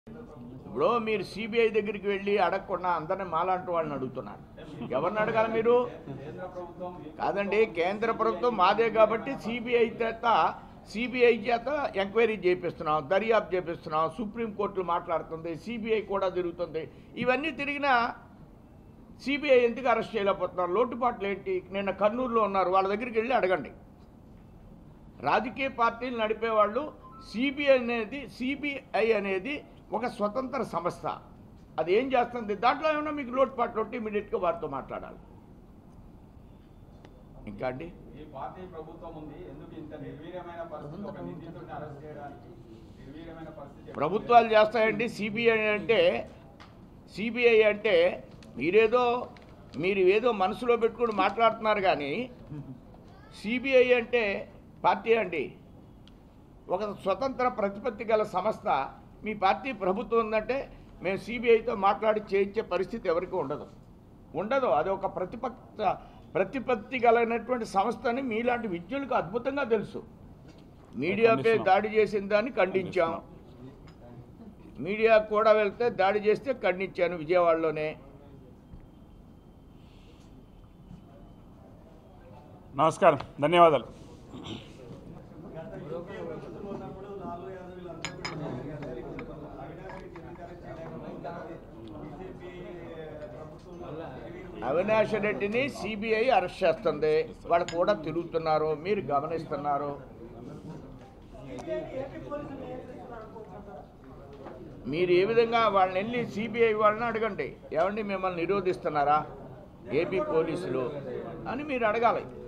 ఇప్పుడు మీరు సిబిఐ దగ్గరికి వెళ్ళి అడగకుండా అందరిని మాలాంటి వాళ్ళని అడుగుతున్నారు ఎవరిని అడగాలి మీరు కాదండి కేంద్ర ప్రభుత్వం మాదే కాబట్టి సిబిఐ చేత సిబిఐ చేత ఎంక్వైరీ చేపిస్తున్నాం దర్యాప్తు చేపిస్తున్నాం సుప్రీంకోర్టులు మాట్లాడుతుంది సిబిఐ కూడా తిరుగుతుంది ఇవన్నీ తిరిగినా సిబిఐ ఎందుకు అరెస్ట్ చేయలేకపోతున్నారు లోటుపాట్లు ఏంటి నిన్న కర్నూలులో ఉన్నారు వాళ్ళ దగ్గరికి వెళ్ళి అడగండి రాజకీయ పార్టీలు నడిపేవాళ్ళు సిబిఐ అనేది సిబిఐ అనేది ఒక స్వతంత్ర సంస్థ అది ఏం చేస్తుంది దాంట్లో ఏమైనా మీకు లోటుపాట్లు ఉంటే ఇమీడియట్గా వారితో మాట్లాడాలి ఇంకా అండి ఈ పార్టీ ప్రభుత్వం ఉంది ఎందుకు ఇంత నిర్వీర్యమైన పరిస్థితి ఒక నిందితుడిని అరెస్ట్ చేయడానికి నిర్వీర్యమైన పరిస్థితి ప్రభుత్వాలు చేస్తాయండి సిబిఐ అంటే సిబిఐ అంటే మీరేదో మీరు ఏదో మనసులో పెట్టుకుని మాట్లాడుతున్నారు కానీ సిబిఐ అంటే పార్టీ అండి ఒక స్వతంత్ర ప్రతిపత్తి గల సంస్థ మీ పార్టీ ప్రభుత్వం ఉందంటే మేము సిబిఐతో మాట్లాడి చేయించే పరిస్థితి ఎవరికి ఉండదు ఉండదు అది ఒక ప్రతిపక్ష ప్రతిపత్తి గలైనటువంటి సంస్థని మీలాంటి విద్యులకు అద్భుతంగా తెలుసు మీడియాపై దాడి చేసిన దాన్ని ఖండించాం మీడియా కూడా వెళ్తే దాడి చేస్తే ఖండించాను విజయవాడలోనే నమస్కారం ధన్యవాదాలు అవినాష్ రెడ్డిని సిబిఐ అరెస్ట్ చేస్తుంది వాళ్ళు కూడా తిరుగుతున్నారు మీరు గమనిస్తున్నారు మీరు ఏ విధంగా వాళ్ళని వెళ్ళి సిబిఐ వాళ్ళని అడగండి ఏమండి మిమ్మల్ని నిరోధిస్తున్నారా ఏపీ పోలీసులు అని మీరు అడగాలి